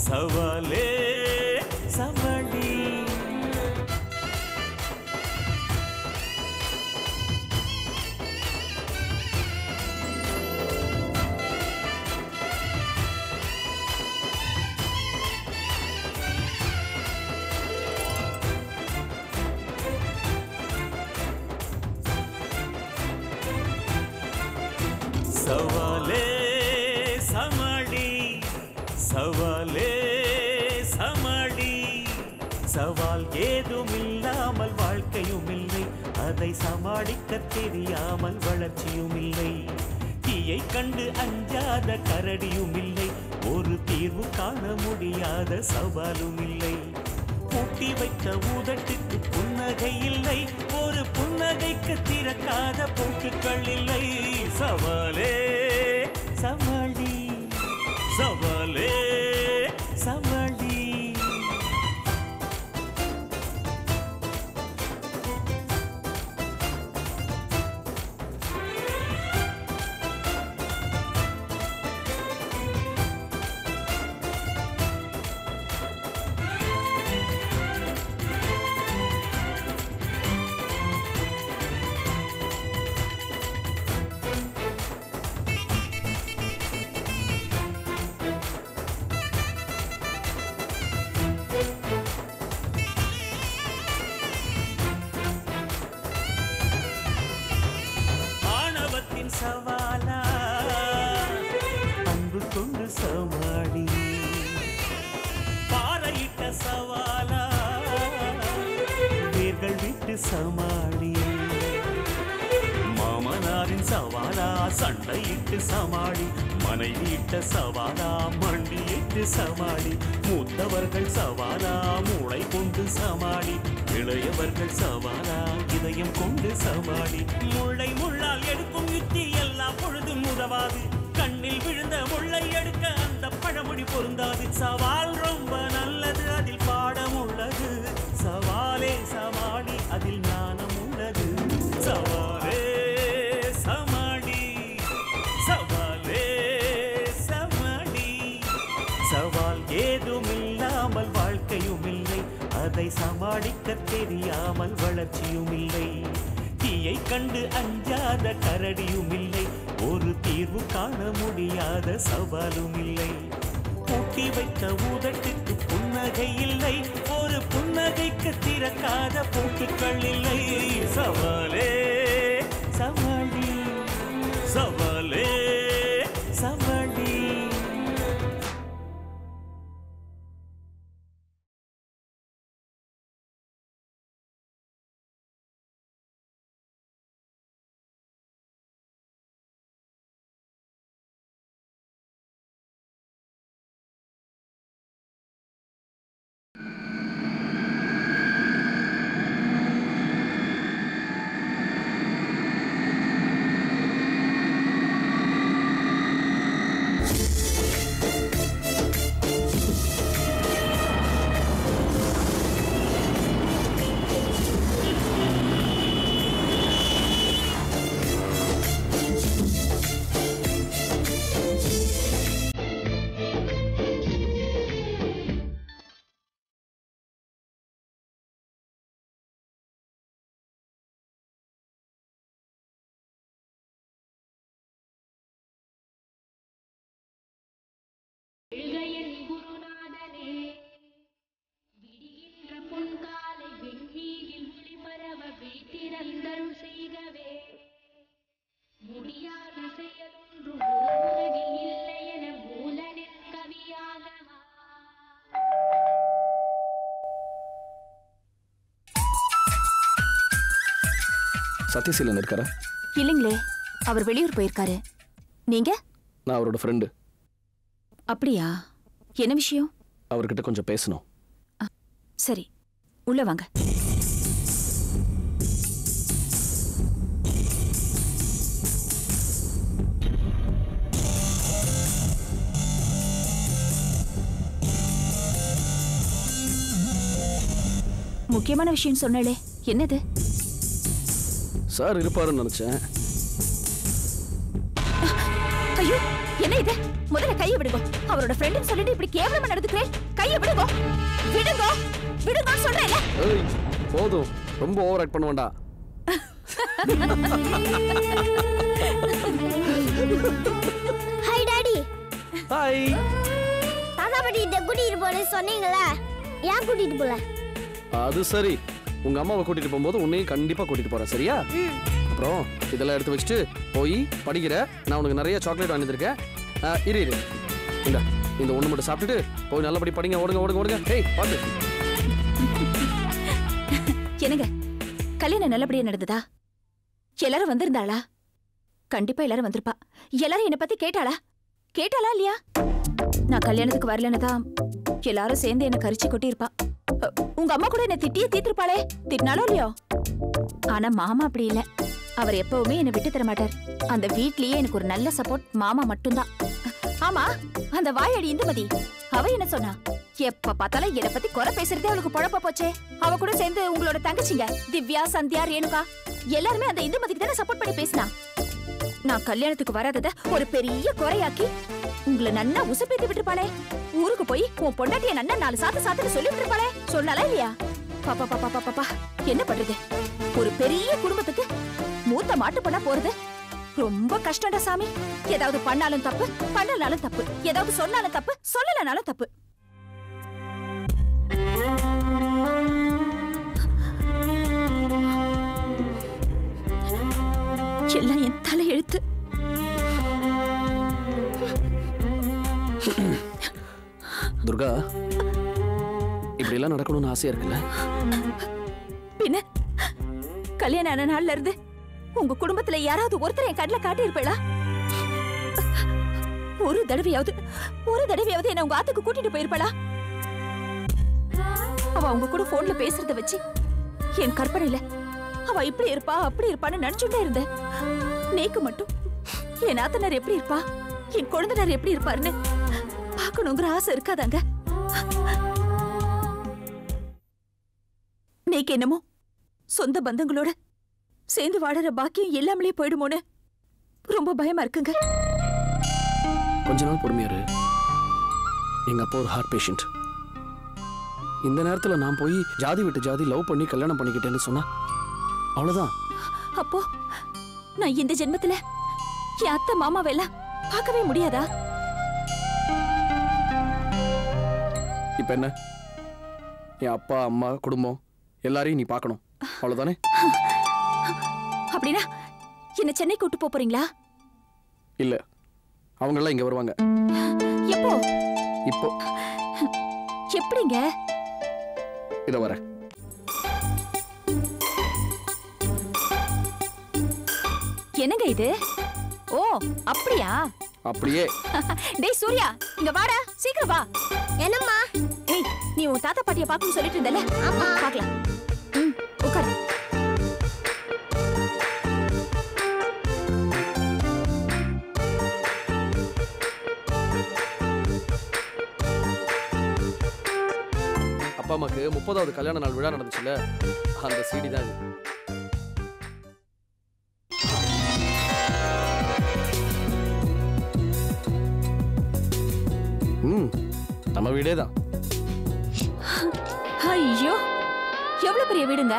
சவாலே சவாடி சவாலே சமாளி சவாலே சமாளி சவால் ஏதும் இல்லாமல் வாழ்க்கையும் இல்லை அதை சமாளிக்க தெரியாமல் வளர்ச்சியும் இல்லை தீயை கண்டு அஞ்சாத கரடியும் இல்லை ஒரு தீர்வு காண முடியாத சவாலும் இல்லை பூட்டி வைக்க உதட்டுக்கு புன்னகை இல்லை ஒரு புன்னகைக்கு திறக்காத போக்குகள் இல்லை சவாலே சமாளி சவாலே சமாளி ஆணவத்தின் சவாலா அன்பு கொண்டு சமாளி பாறையிட்ட சவாலா வேர்கள் விட்டு சமாளி மாமனாரின் சவாலா சண்டையிட்டு சமாளி மனைவியிட்ட சவாலா மண்டியிட்டு சமாளி மூத்தவர்கள் சவாலா மூளை கொண்டு சமாளி இளையவர்கள் சவாலா இதயம் கொண்டு சமாளி முள்ளை முள்ளால் எடுக்கும் யுத்தி எல்லா பொழுதும் உதவாது கண்ணில் விழுந்த முள்ளை எடுக்க அந்த பழமொழி பொருந்தாது சவால் ரொம்ப நல்லது அதில் பாடம் உள்ளது சவாலே சமாளி அதில் ஞானம் உள்ளது சவாலே சமாளி சவாலே சமாளி சவால் ஏதும் இல்லாமல் வாழ்க்கையும் இல்லை அதை சமாளிக்க தெரியாமல் வளர்ச்சியும் இல்லை தீயை கண்டு அஞ்சாத கரடியும் இல்லை ஒரு தீர்வு காண முடியாத சவாலும் இல்லை பூட்டி வைத்த உதட்டுக்கு புன்னகை இல்லை ஒரு புன்னகைக்கு திறக்காத போக்குகள் இல்லை சவாலே சவாலி சவாலே சவாலி எழுகையன் குருநாதனே விடிகின்ற பொன்காலை வெண்ணீரில் ஒளிபரவ வீட்டிரந்தருள் செய்கவே முடியாத செயலொன்றும் உலகில் இல்லை என மூலனின் கவியாகவா சத்யசீலன் இருக்காரா இல்லைங்களே அவர் வெளியூர் போயிருக்காரு நீங்க நான் அவரோட ஃப்ரெண்டு அப்படியா என்ன விஷயம் அவர்கிட்ட கொஞ்சம் பேசணும் சரி உள்ள வாங்க முக்கியமான விஷயம் சொன்னலே என்னது சார் இருப்பாருன்னு நினச்சேன் ஐயோ என்ன இது முதல்ல கை கைய விடுங்க அவரோட ஃப்ரெண்டுன்னு சொல்லிட்டு இப்படி கேவலமா நடந்துக்கிறேன் கைய விடுங்க விடுங்க விடுங்கன்னு சொல்றேன்ல ஏய் போதும் ரொம்ப ஓவர் ஆக்ட் பண்ண வேண்டாம் ஹாய் டாடி ஹாய் தாத்தா பாட்டி இதை கூட்டிட்டு போறேன்னு சொன்னீங்களே ஏன் கூட்டிட்டு போல அது சரி உங்க அம்மாவை கூட்டிட்டு போகும்போது உன்னையும் கண்டிப்பா கூட்டிட்டு போறேன் சரியா அப்புறம் இதெல்லாம் எடுத்து வச்சுட்டு போய் படிக்கிற நான் உனக்கு நிறைய சாக்லேட் வாங்கி வந்திருக்கேன் ஆ, இரு இரு இந்த இந்த ஒண்ணு மட்டும் சாப்பிட்டுட்டு போய் நல்லபடி படிங்க ஓடுங்க ஓடுங்க ஓடுங்க ஏய் பாத்து என்னங்க கல்யாணம் நல்லபடியா நடந்ததா எல்லாரும் வந்திருந்தாளா கண்டிப்பா எல்லாரும் வந்திருப்பா எல்லாரும் என்ன பத்தி கேட்டாளா கேட்டாளா இல்லையா நான் கல்யாணத்துக்கு வரலன்னு தான் எல்லாரும் சேர்ந்து என்ன கரிச்சு கொட்டியிருப்பா அ, உங்க அம்மா கூட என்ன திட்டியே தீர்த்திருப்பாளே திட்டினாலும் இல்லையோ ஆனா மாமா அப்படி இல்ல அவர் எப்பவுமே என்னை விட்டு தர மாட்டார் அந்த வீட்லயே எனக்கு ஒரு நல்ல சப்போர்ட் மாமா மட்டும்தான் ஆமா அந்த வாயடி இந்துமதி அவ என்ன சொன்னா எப்ப பார்த்தாலும் என்ன பத்தி குறை பேசுறதே அவளுக்கு பொழப்ப போச்சே அவ கூட சேர்ந்து உங்களோட தங்கச்சிங்க திவ்யா சந்தியா ரேணுகா எல்லாருமே அந்த இந்துமதிக்கு தானே சப்போர்ட் பண்ணி பேசினா நான் கல்யாணத்துக்கு வராதத ஒரு பெரிய குறையாக்கி உங்களை நன்னா உசுப்பேத்தி விட்டுருப்பாளே ஊருக்கு போய் உன் பொண்டாட்டிய நன்னா நாலு சாத்து சாத்துன்னு சொல்லி விட்டுருப்பாளே சொன்னாலா இல்லையா பாப்பா பாப்பா பாப்பா பா என்ன பண்றது ஒரு பெரிய குடும்பத்துக்கு மூத்த மாட்டு பண்ண போறது ரொம்ப கஷ்டம்டா சாமி ஏதாவது பண்ணாலும் தப்பு பண்ணலனாலும் தப்பு ஏதாவது சொன்னாலும் தப்பு சொல்லலனாலும் தப்பு எல்லாம் என் தலையெழுத்து துர்கா இப்படி எல்லாம் நடக்கணும்னு ஆசையா இருக்குல்ல பின்ன கல்யாணம் ஆன நாள்ல இருந்து உங்க குடும்பத்துல யாராவது ஒருத்தர் என் கண்ணுல காட்டியிருப்பேளா ஒரு தடவையாவது ஒரு தடவையாவது என்ன உங்க ஆத்துக்கு கூட்டிட்டு போயிருப்பளா அவ உங்க கூட போன்ல பேசுறத வச்சு என் கற்பனையில அவ இப்படி இருப்பா அப்படி இருப்பான்னு நினைச்சுட்டே இருந்தேன் நேக்கு மட்டும் என் ஆத்தனார் எப்படி இருப்பா என் குழந்தைனார் எப்படி இருப்பாருன்னு பார்க்கணுங்கிற ஆசை இருக்காதாங்க நேக்கு என்னமோ சொந்த பந்தங்களோட சேர்ந்து வாழற பாக்கியம் எல்லாமலே போயிடுமோன்னு ரொம்ப பயமா இருக்குங்க கொஞ்ச நாள் பொறுமையா இரு எங்க அப்பா ஒரு ஹார்ட் பேஷண்ட் இந்த நேரத்துல நான் போய் ஜாதி விட்டு ஜாதி லவ் பண்ணி கல்யாணம் பண்ணிக்கிட்டேன்னு சொன்னா அவ்வளவுதான் அப்போ நான் இந்த ஜென்மத்துல என் அத்தை மாமாவெல்லாம் பார்க்கவே முடியாதா இப்ப என்ன என் அப்பா அம்மா குடும்பம் எல்லாரையும் நீ பார்க்கணும் அவ்வளவுதானே அப்படின்னா என்ன சென்னை கூட்டு போப் போறீங்களா இல்ல அவங்க எல்லாம் இங்க வருவாங்க எப்போ இப்போ எப்படிங்க இத வரேன் என்னங்க இது ஓ அப்படியா அப்படியே டேய் சூர்யா இங்க வாடா சீக்கிரம் வா என்னம்மா ஏய் நீ உன் தாத்தா பாட்டிய பார்க்கணும்னு சொல்லிட்டு இருந்தல ஆமா. பார்க்கலாம் ம் உட்காரு அப்பா அம்மாக்கு முப்பதாவது கல்யாண நாள் விழா நடந்துச்சுல்ல அந்த சீடி தான் இது ம் நம்ம வீடே தான் ஐயோ எவ்வளவு பெரிய வீடுங்க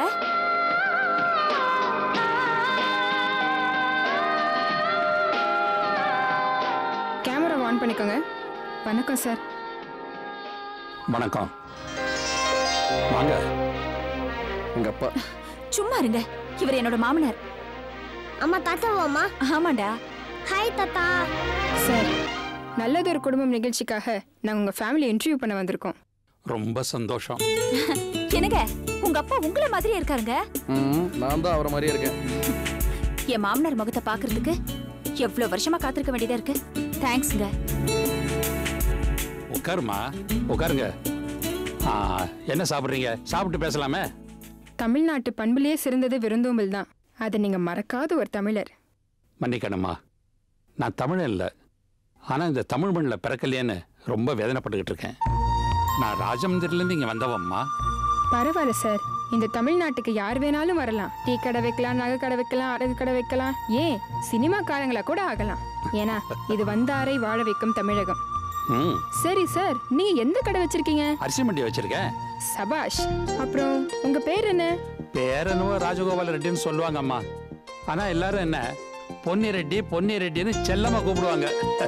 கேமரா ஆன் பண்ணிக்கோங்க வணக்கம் சார் வணக்கம் வாங்க எங்க அப்பா சும்மா இருங்க இவர் என்னோட மாமனார் அம்மா தாத்தாவாம்மா ஆமாண்டா ஹாய் தாத்தா சார் நல்லதொரு குடும்பம் நிகழ்ச்சிக்காக நாங்கள் உங்கள் ஃபேமிலி இன்டர்வியூ பண்ண வந்திருக்கோம் ரொம்ப சந்தோஷம் என்னங்க உங்க அப்பா உங்கள மாதிரியே இருக்காருங்க ம் நான் தான் அவரை மாதிரியே இருக்கேன் என் மாமனார் முகத்தை பாக்குறதுக்கு எவ்வளவு வருஷமா காத்திருக்க வேண்டியதா இருக்கு தேங்க்ஸ்ங்க உட்காருமா உட்காருங்க ஆ, என்ன சாப்பிட்றீங்க சாப்பிட்டு பேசலாமே தமிழ்நாட்டு பண்புலேயே சிறந்தது விருந்தோம்பல் தான் அதை நீங்கள் மறக்காத ஒரு தமிழர் மன்னிக்கணுமா நான் தமிழன் இல்லை ஆனால் இந்த தமிழ் மண்ணில் பிறக்கலையேன்னு ரொம்ப வேதனைப்பட்டுக்கிட்டு இருக்கேன் நான் ராஜமந்திரிலேருந்து இங்கே வந்தவம்மா பரவாயில்ல சார் இந்த தமிழ்நாட்டுக்கு யார் வேணாலும் வரலாம் டீ கடை வைக்கலாம் நகை கடை வைக்கலாம் அடகு கடை வைக்கலாம் ஏன் சினிமாக்காரங்களா கூட ஆகலாம் ஏன்னா இது வந்தாரை வாழ வைக்கும் தமிழகம் ம் சரி சார் நீங்க எந்த கடை வச்சிருக்கீங்க அரிசி மண்டி வச்சிருக்கேன் சபாஷ் அப்புறம் உங்க பேர் என்ன பேர் என்னவோ ராஜகோபால ரெட்டின்னு சொல்லுவாங்க அம்மா ஆனா எல்லாரும் என்ன பொன்னி ரெட்டி பொன்னி ரெட்டின்னு செல்லமா கூப்பிடுவாங்க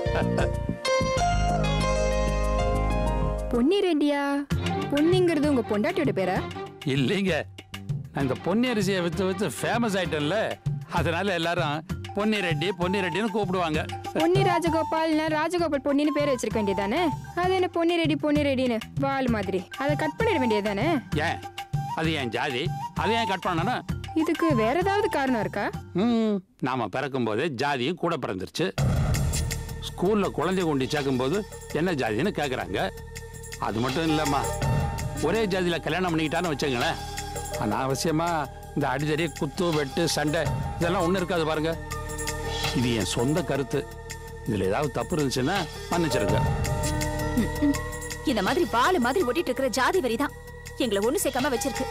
பொன்னி ரெட்டியா பொன்னிங்கிறது உங்க பொண்டாட்டியோட பேரா இல்லைங்க நான் இந்த பொன்னி அரிசியை வித்து வித்து ஃபேமஸ் ஆயிட்டேன்ல அதனால எல்லாரும் பொன்னி ரெட்டி பொன்னி ரெட்டின்னு கூப்பிடுவாங்க பொன்னி ராஜகோபால் நான் ராஜகோபால் பொன்னின்னு பேர் வச்சிருக்க வேண்டியதானே அது என்ன பொன்னி ரெடி பொன்னி ரெடின்னு வால் மாதிரி அதை கட் பண்ணிட வேண்டியதானே ஏன் அது என் ஜாதி அதை ஏன் கட் பண்ணணும் இதுக்கு வேற ஏதாவது காரணம் இருக்கா ம் நாம பிறக்கும் போதே ஜாதியும் கூட பிறந்துருச்சு ஸ்கூல்ல குழந்தை கொண்டு சேர்க்கும்போது என்ன ஜாதின்னு கேட்குறாங்க அது மட்டும் இல்லைம்மா ஒரே ஜாதியில கல்யாணம் பண்ணிக்கிட்டான்னு வச்சுங்களேன் அனாவசியமா இந்த அடிதடி குத்து வெட்டு சண்டை இதெல்லாம் ஒன்றும் இருக்காது பாருங்க இது என் சொந்த கருத்து இதுல ஏதாவது தப்பு இருந்துச்சுன்னா மன்னிச்சிருங்க இந்த மாதிரி வாலு மாதிரி ஒட்டிட்டு இருக்கிற ஜாதி வரி தான் எங்களை ஒண்ணு சேர்க்காம வச்சிருக்கு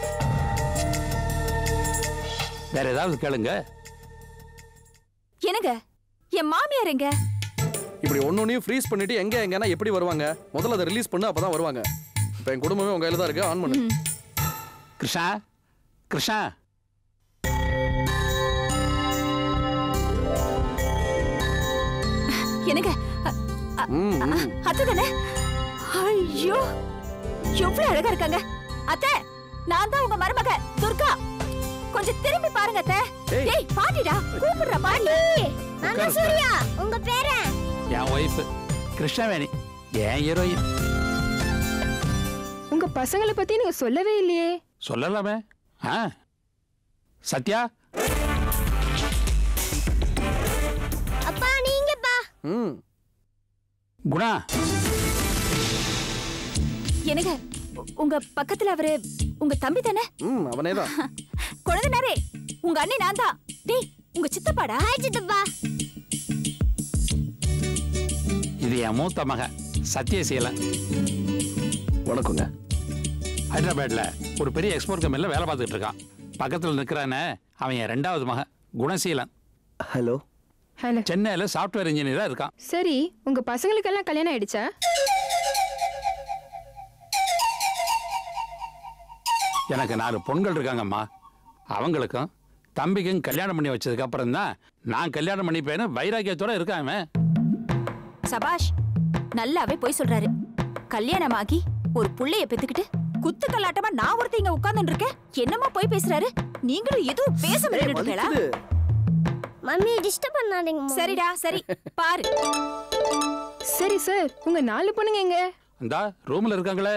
வேற ஏதாவது கேளுங்க என்னங்க என் மாமியார் எங்க இப்படி ஒன்னொன்னையும் ஃப்ரீஸ் பண்ணிட்டு எங்க எங்கன்னா எப்படி வருவாங்க முதல்ல அதை ரிலீஸ் பண்ணு அப்பதான் வருவாங்க இப்போ என் குடும்பமே உங்க கையில தான் இருக்கு ஆன் பண்ணு கிருஷ்ணா கிருஷ்ணா என்னங்க ம், ம். அத்தை தானே ஐயோ எவ்வளவு அழகா இருக்காங்க அத்தை நான் தான் உங்க மருமக துர்கா கொஞ்சம் திரும்பி பாருங்க அத்தை ஏய். டேய் பாட்டிடா கூப்பிடுறா பாட்டி மாமா சூர்யா உங்க பேரன் என் ஒய்ஃபு கிருஷ்ணவேணி என் ஹீரோயின் உங்க பசங்களை பத்தி நீங்க சொல்லவே இல்லையே சொல்லலாமே ஆ சத்யா அப்பா நீங்கப்பா ம் குணா என்னங்க உ- உங்க பக்கத்துல அவரு உங்க தம்பி தானே ம் அவனே தான் குழந்தைனாரே உங்க அண்ணி நான் தான் டேய் உங்க சித்தப்பாடா ஹாய் சித்தப்பா இது என் மூத்த மகன் சத்யசீலன் வணக்கங்க ஹைதராபாத்ல ஒரு பெரிய எக்ஸ்போர்ட் கம்பெனியில் வேலை பார்த்துக்கிட்டு இருக்கான் பக்கத்தில் நிற்கிறானே அவன் என் ரெண்டாவது மகன் குணசீலன் ஹலோ ஹலோ சென்னையில் சாஃப்ட்வேர் இன்ஜினியராக இருக்கான் சரி உங்க பசங்களுக்கெல்லாம் கல்யாணம் ஆயிடுச்சா எனக்கு நாலு பொண்கள் இருக்காங்கம்மா அவங்களுக்கும் தம்பிக்கும் கல்யாணம் பண்ணி வச்சதுக்கு அப்புறம் தான் நான் கல்யாணம் பண்ணிப்பேன்னு வைராக்கியத்தோட இருக்கான் அவன் சபாஷ் நல்லாவே போய் சொல்றாரு கல்யாணமாகி ஒரு புள்ளைய பெத்துக்கிட்டு குத்து கல்லாட்டமா நான் ஒருத்தன் இங்க உட்கார்ந்துட்டு இருக்கேன் என்னமா போய் பேசுறாரு நீங்களும் எதுவும் பேச ஏய், இருக்கீங்களா வலிக்குது. மம்மி டிஸ்டர்ப் பண்ணாதீங்க மம்மி. சரிடா சரி பாரு சரி சார் உங்க நாலு பொண்ணுங்க எங்க அந்த ரூமில் இருக்காங்களே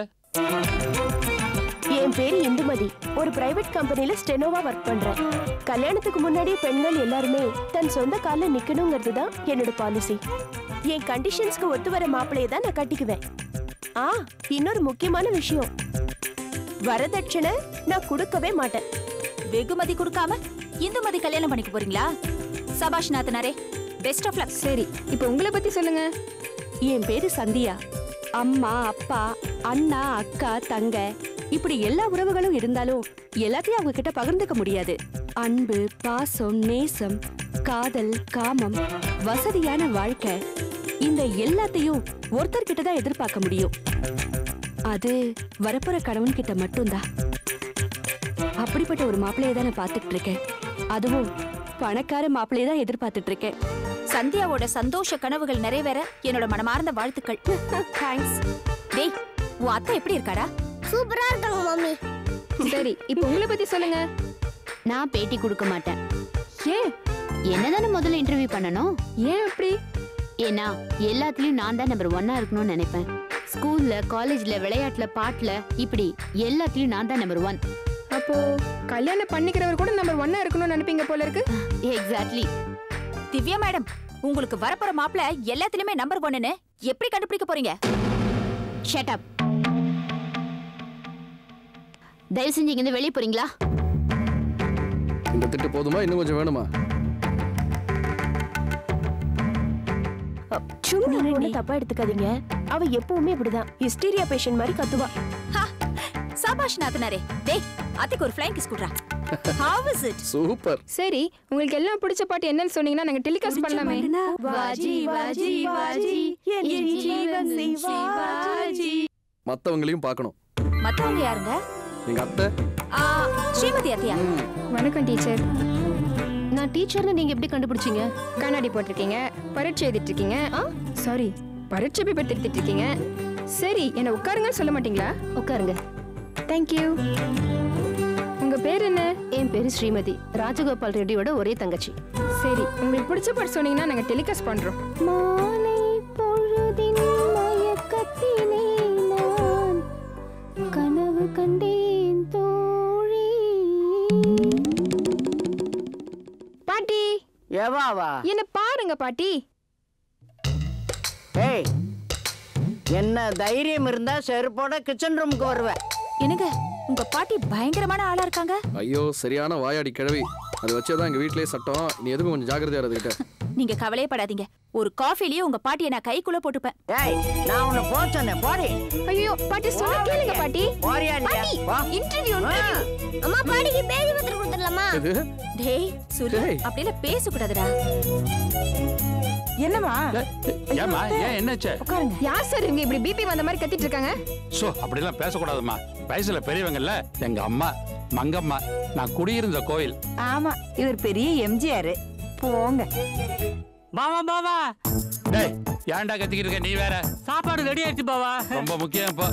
என் பேரு இந்துமதி ஒரு பிரைவேட் கம்பெனில ஸ்டெனோவா ஒர்க் பண்றேன் கல்யாணத்துக்கு முன்னாடியே பெண்கள் எல்லாருமே தன் சொந்த கால்ல நிக்கணுங்கிறது தான் என்னோட பாலிசி என் கண்டிஷன்ஸ்க்கு ஒத்து வர மாப்பிளைய தான் நான் கட்டிக்குவேன் ஆ இன்னொரு முக்கியமான விஷயம் வரதட்சணை நான் கொடுக்கவே மாட்டேன் வெகுமதி கொடுக்காம இந்துமதி கல்யாணம் பண்ணிக்க போறீங்களா சபாஷ் நாத்தனாரே பெஸ்ட் ஆஃப் லக் சரி இப்போ உங்களை பத்தி சொல்லுங்க என் பேரு சந்தியா அம்மா அப்பா அண்ணா அக்கா தங்க இப்படி எல்லா உறவுகளும் இருந்தாலும் எல்லாத்தையும் அவங்க கிட்ட பகிர்ந்துக்க முடியாது அன்பு பாசம் நேசம் காதல் காமம் வசதியான வாழ்க்கை இந்த எல்லாத்தையும் ஒருத்தர்கிட்ட தான் எதிர்பார்க்க முடியும் அது வரப்போற கணவன் கிட்ட மட்டும்தான் அப்படிப்பட்ட ஒரு மாப்பிள்ளையை தான் நான் பார்த்துட்டு இருக்கேன் அதுவும் பணக்கார மாப்பிள்ளையை தான் எதிர்பார்த்துட்டு இருக்கேன் சந்தியாவோட சந்தோஷ கனவுகள் நிறைவேற என்னோட மனமார்ந்த வாழ்த்துக்கள் தேங்க்ஸ் டேய் உன் அத்தை எப்படி இருக்காடா சூப்பரா இருக்காங்க மம்மி சரி இப்போ உங்களை பத்தி சொல்லுங்க நான் பேட்டி கொடுக்க மாட்டேன் ஏன் என்னதானே முதல்ல இன்டர்வியூ பண்ணணும் ஏன் அப்படி ஏன்னா எல்லாத்துலயும் நான் தான் நம்பர் ஒன்னா இருக்கணும்னு நினைப்பேன் ஸ்கூல்ல காலேஜ்ல விளையாட்டுல பாட்டுல இப்படி எல்லாத்துலயும் நான் தான் நம்பர் ஒன் அப்போ கல்யாணம் பண்ணிக்கிறவர் கூட நம்பர் ஒன்னா இருக்கணும்னு நினைப்பீங்க போல இருக்கு எக்ஸாக்ட்லி திவ்யா மேடம் உங்களுக்கு வரப்போற மாப்பிள எல்லாத்துலயுமே நம்பர் ஒன்னுன்னு எப்படி கண்டுபிடிக்க போறீங்க ஷட் அப் தயவு செஞ்சு இங்க வெளியே போறீங்களா இந்த திட்டு போதுமா இன்னும் கொஞ்சம் வேணுமா சும்மா ஒண்ணு தப்பா எடுத்துக்காதீங்க அவ எப்பவுமே இப்படிதான் ஹிஸ்டீரியா பேஷண்ட் மாதிரி கத்துவா ஹா, சபாஷ் நாத்தனாரே டேய் அத்தைக்கு ஒரு ஃப்ளைங் கிஸ் குடுறா How is it? சூப்பர் சரி உங்களுக்கு எல்லாம் பிடிச்ச பாட்டு என்னன்னு சொன்னீங்கன்னா நாங்க டெலிகாஸ்ட் பண்ணலாமே வாஜி வாஜி வாஜி என் ஜீவன் சிவாஜி மத்தவங்களையும் பார்க்கணும் மத்தவங்க யாருங்க எங்க அத்தை ஆ, ஸ்ரீமதி அத்தியா வணக்கம் டீச்சர் நான் டீச்சர்னு நீங்க எப்படி கண்டுபிடிச்சீங்க கண்ணாடி போட்டிருக்கீங்க பரீட்சை எழுதிட்டு இருக்கீங்க சாரி பரீட்சை பேப்பர் திருத்திட்டு இருக்கீங்க சரி என்ன உட்காருங்கன்னு சொல்ல மாட்டீங்களா உட்காருங்க தேங்க்யூ உங்க பேர் என்ன என் பேரு ஸ்ரீமதி ராஜகோபால் ரெட்டியோட ஒரே தங்கச்சி சரி உங்களுக்கு பிடிச்ச பாட்டு சொன்னீங்கன்னா நாங்க டெலிகாஸ்ட் பண்றோம் மாலை பொழுதின் மயக்கத்திலே நான் கனவு கண்டேன் தோழி பாட்டி எவாவா என்ன பாருங்க பாட்டி ஏய் என்ன தைரியம் இருந்தா செருப்போட கிச்சன் ரூமுக்கு வருவேன் என்னங்க உங்க பாட்டி பயங்கரமான ஆளா இருக்காங்க ஐயோ சரியான வாயாடி கிழவி அதை வச்சேதான் எங்க வீட்லயே சட்டம் நீ எதுக்கும் கொஞ்சம் ஜாக்கிரதையா இருந்துகிட்ட நீங்க கவலையே படாதீங்க ஒரு காஃபிலேயே உங்க பாட்டியை நான் கைக்குள்ள போட்டுப்பேன் ஏய் நான் உன்னை போக சொன்னேன் போடி ஐயோ பாட்டி சொல்ல கேளுங்க பாட்டி போறியா நீ வா இன்டர்வியூ அம்மா பாடிக்கு பேதி பத்திரம் கொடுத்துடலாமா இது டேய் சூர்யா டேய். அப்படிலாம் பேசக்கூடாதுடா என்னம்மா ஏமா ஏன் என்னாச்சு உட்காருங்க யார் சார் இவங்க இப்படி பிபி வந்த மாதிரி கத்திட்டு இருக்காங்க சோ அப்படிலாம் பேசக்கூடாதும்மா வயசுல பெரியவங்கல்ல எங்க அம்மா மங்கம்மா நான் குடியிருந்த கோயில் ஆமா இவர் பெரிய எம்ஜிஆர் போங்க பாவா பாவா டேய் ஏன்டா கத்திக்கிட்டு இருக்க நீ வேற சாப்பாடு ரெடி ஆயிடுச்சு பாவா ரொம்ப முக்கியம் இப்போ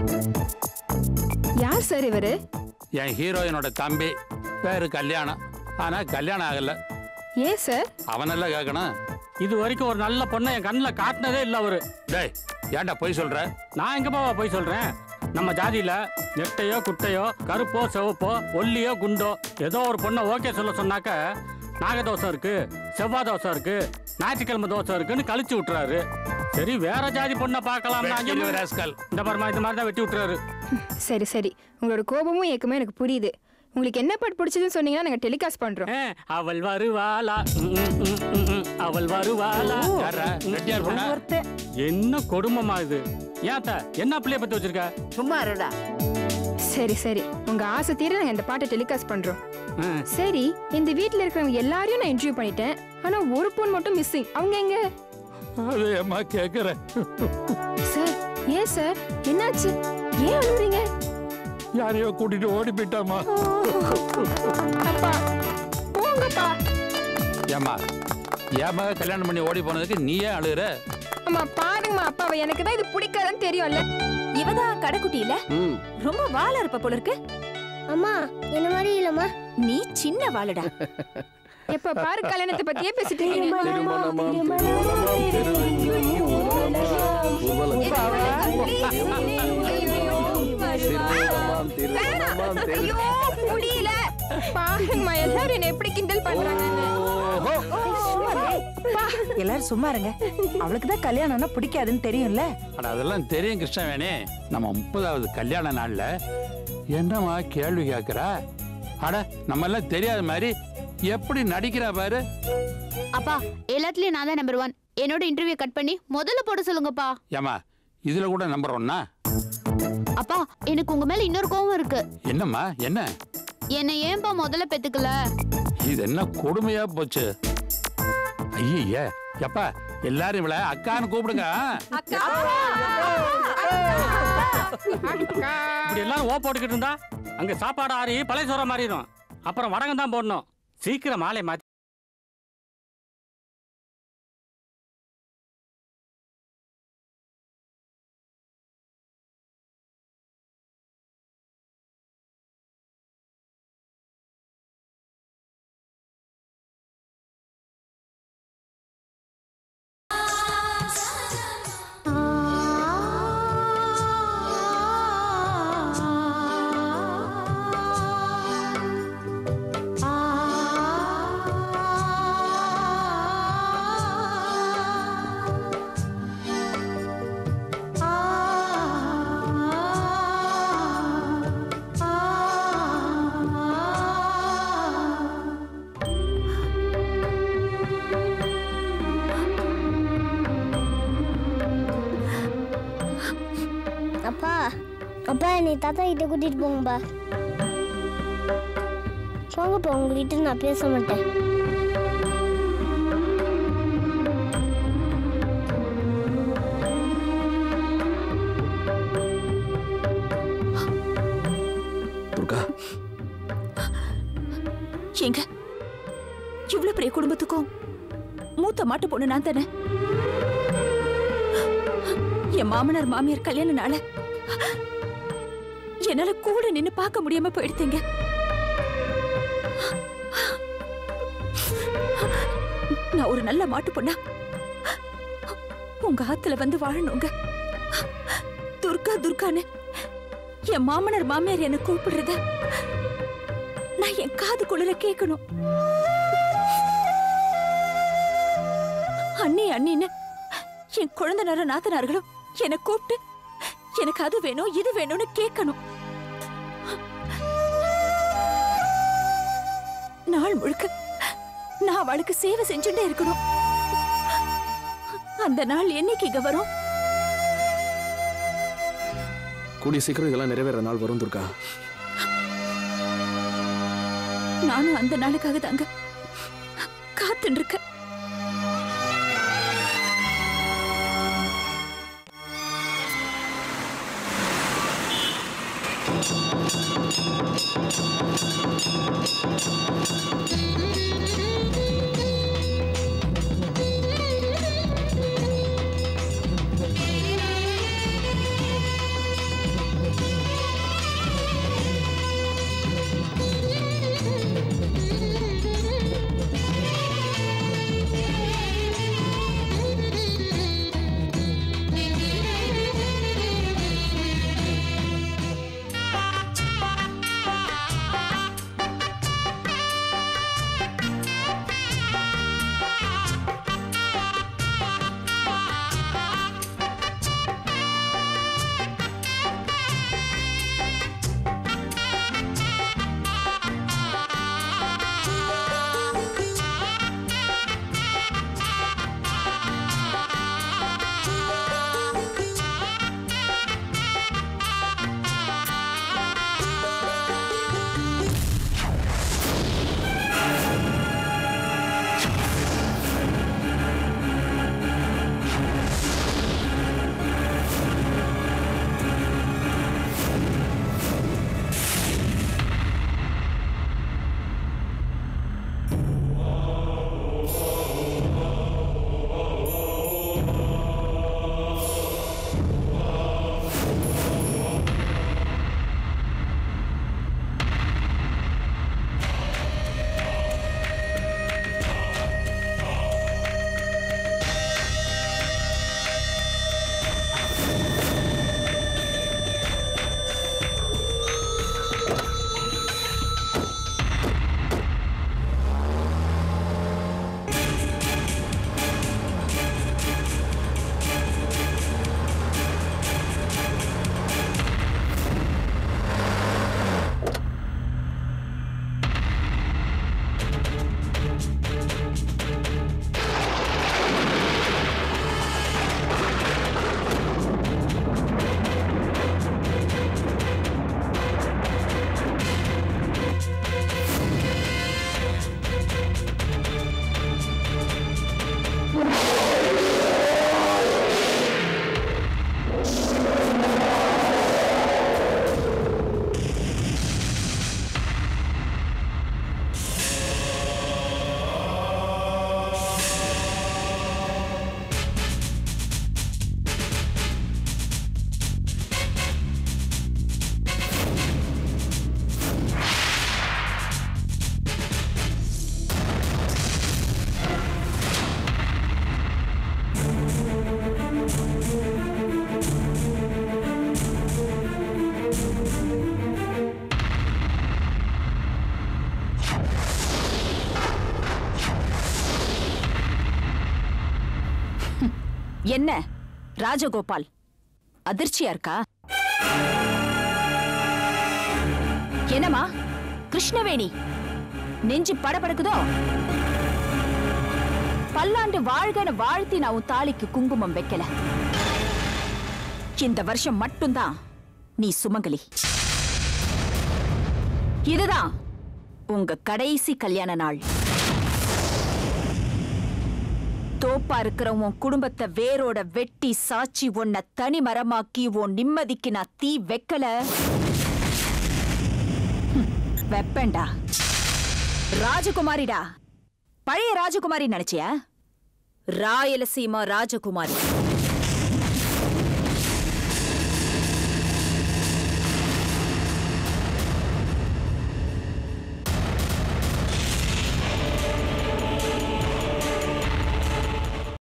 யார் சார் இவரு என் ஹீரோயினோட தம்பி பேரு கல்யாணம் ஆனா கல்யாணம் ஆகல ஏன் சார் அவனெல்லாம் கேட்கணும் இது வரைக்கும் ஒரு நல்ல பொண்ணை என் கண்ணில் காட்டினதே இல்லை அவரு டேய் ஏன்டா பொய் சொல்ற நான் எங்க பாவா போய் சொல்றேன் நம்ம ஜாதியில நெட்டையோ குட்டையோ கருப்போ சிவப்போ ஒல்லியோ குண்டோ ஏதோ ஒரு பொண்ணை ஓகே சொல்ல சொன்னாக்க நாகதோஷம் இருக்கு செவ்வாய் தோசை இருக்கு ஞாயிற்றுக்கிழமை தோசை இருக்குன்னு கழிச்சு விட்டுறாரு சரி வேற ஜாதி பொண்ணை பார்க்கலாம் வெட்டி ராஸ்கல். இந்த பாருமா இந்த மாதிரி தான் வெட்டி விட்டுறாரு சரி சரி உங்களோட கோபமும் ஏக்கமும் எனக்கு புரியுது உங்களுக்கு என்ன பாட்டு பிடிச்சதுன்னு சொன்னீங்கன்னா நாங்க டெலிகாஸ்ட் பண்றோம் ஏ, அவள் வருவாளா ம், ம், ம், ம், ம், அவள் வருவாளா யார்ரா? ரெட்டியார் பொண்ணா? என்ன கொடுமமா இது ஏத்த என்ன பிள்ளைய பத்தி வச்சிருக்க சும்மா இருடா சரி சரி உங்க ஆசை தீர நாங்க இந்த பாட்டை டெலிகாஸ்ட் பண்றோம் ம். சரி இந்த வீட்ல இருக்கிறவங்க எல்லாரையும் நான் இன்டர்வியூ பண்ணிட்டேன் ஆனா ஒரு பொண்ணு மட்டும் மிஸ்ஸிங் அவங்க எங்க அது ஏம்மா கேட்குறேன் சார் ஏன் சார் என்னாச்சு ஏன் அழுகுறீங்க யாரையோ கூட்டிட்டு ஓடி போயிட்டாமா அப்பா போங்கப்பா ஏம்மா ஏமா கல்யாணம் பண்ணி ஓடி போனதுக்கு நீ ஏன் அழுகுற அம்மா பாருங்கம்மா அப்பாவை எனக்கு தான் இது பிடிக்காதுன்னு தெரியும்ல இவதான் கடைக்குட்டி இல்ல ம் ரொம்ப வாழ இருப்ப போல இருக்கு அம்மா என்ன மாதிரி இல்லம்மா நீ சின்ன வாளுடா எப்ப பாரு கல்யாணத்தை பத்தியே பேசிட்டு இருக்கீங்க திருமணமாம் திருமணமாம் திருவெங்கி ஊர்வலம் ஊர்வலம் திருமணமாம் திருமணமாம் திரு ஐயோ முடியல பாருங்கம்மா எல்லாரும் என்ன எப்படி கிண்டல் பண்றாங்கன்னு எல்லாரும் சும்மா இருங்க அவளுக்கு தான் கல்யாணம்னா பிடிக்காதுன்னு தெரியும்ல அட அதெல்லாம் தெரியும் கிருஷ்ணவேணி நம்ம முப்பதாவது கல்யாண நாள்ல என்னம்மா கேள்வி கேட்குறா அட நம்ம எல்லாம் தெரியாத மாதிரி எப்படி நடிக்கிறா பாரு அப்பா எல்லாத்துலயும் நான் தான் நம்பர் ஒன் என்னோட இன்டர்வியூ கட் பண்ணி முதல்ல போட சொல்லுங்கப்பா ஏம்மா இதுல கூட நம்பர் ஒன்னா அப்பா எனக்கு உங்க மேல இன்னொரு கோவம் இருக்கு என்னம்மா என்ன என்னை ஏன்பா முதல்ல பெத்துக்கல இது என்ன கொடுமையா போச்சு ஐயே எப்பா எல்லாரும் இவளை அக்கான்னு கூப்பிடுங்க இப்படி எல்லாம் ஓ போட்டுக்கிட்டு இருந்தா அங்க சாப்பாடு ஆறி பழைய சோற மாறிடும் அப்புறம் வடகம் தான் போடணும் சீக்கிரம் மாலை மாத்தி அப்பா அப்பா என்னை தாத்தா கிட்ட கூட்டிட்டு போங்கப்பா போங்கப்பா உங்ககிட்ட நான் பேச மாட்டேன் துர்கா ஏங்க இவ்வளவு பெரிய குடும்பத்துக்கும் மூத்த மாட்டு பொண்ணு நான் தானே என் மாமனார் மாமியார் கல்யாண நாள என்னால கூட நின்னு பார்க்க முடியாம போயிடுத்தீங்க நான் ஒரு நல்ல மாட்டு பொண்ணா உங்க ஆத்துல வந்து வாழணுங்க துர்கா துர்கான்னு என் மாமனார் மாமியார் என்ன கூப்பிடுறத நான் என் காது குளிர கேட்கணும் அண்ணி அண்ணின்னு என் குழந்தைனார நாத்தனார்களும் என்னை கூப்பிட்டு எனக்கு அது வேணும் இது வேணும்னு கேட்கணும் நாள் முழுக்க நான் அவளுக்கு சேவை செஞ்சுட்டே இருக்கணும் அந்த நாள் என்னைக்கு இங்க வரும் கூடிய சீக்கிரம் இதெல்லாம் நிறைவேற நாள் வரும் துர்கா நானும் அந்த நாளுக்காக தாங்க காத்துட்டு இருக்கேன் என்ன ராஜகோபால் அதிர்ச்சியா இருக்கா என்னமா கிருஷ்ணவேணி நெஞ்சு படபடக்குதோ பல்லாண்டு வாழ்கன வாழ்த்தி நான் உன் தாலிக்கு குங்குமம் வைக்கல இந்த வருஷம் மட்டும்தான் நீ சுமங்கலி இதுதான் உங்க கடைசி கல்யாண நாள் தோப்பா இருக்கிற உன் குடும்பத்தை வேரோட வெட்டி சாச்சி உன்னை தனி மரமாக்கி உன் நிம்மதிக்கு நான் தீ வைக்கல ஹம், வெப்பேன்டா ராஜகுமாரிடா பழைய ராஜகுமாரி நினைச்சியா ராயலசீமா ராஜகுமாரி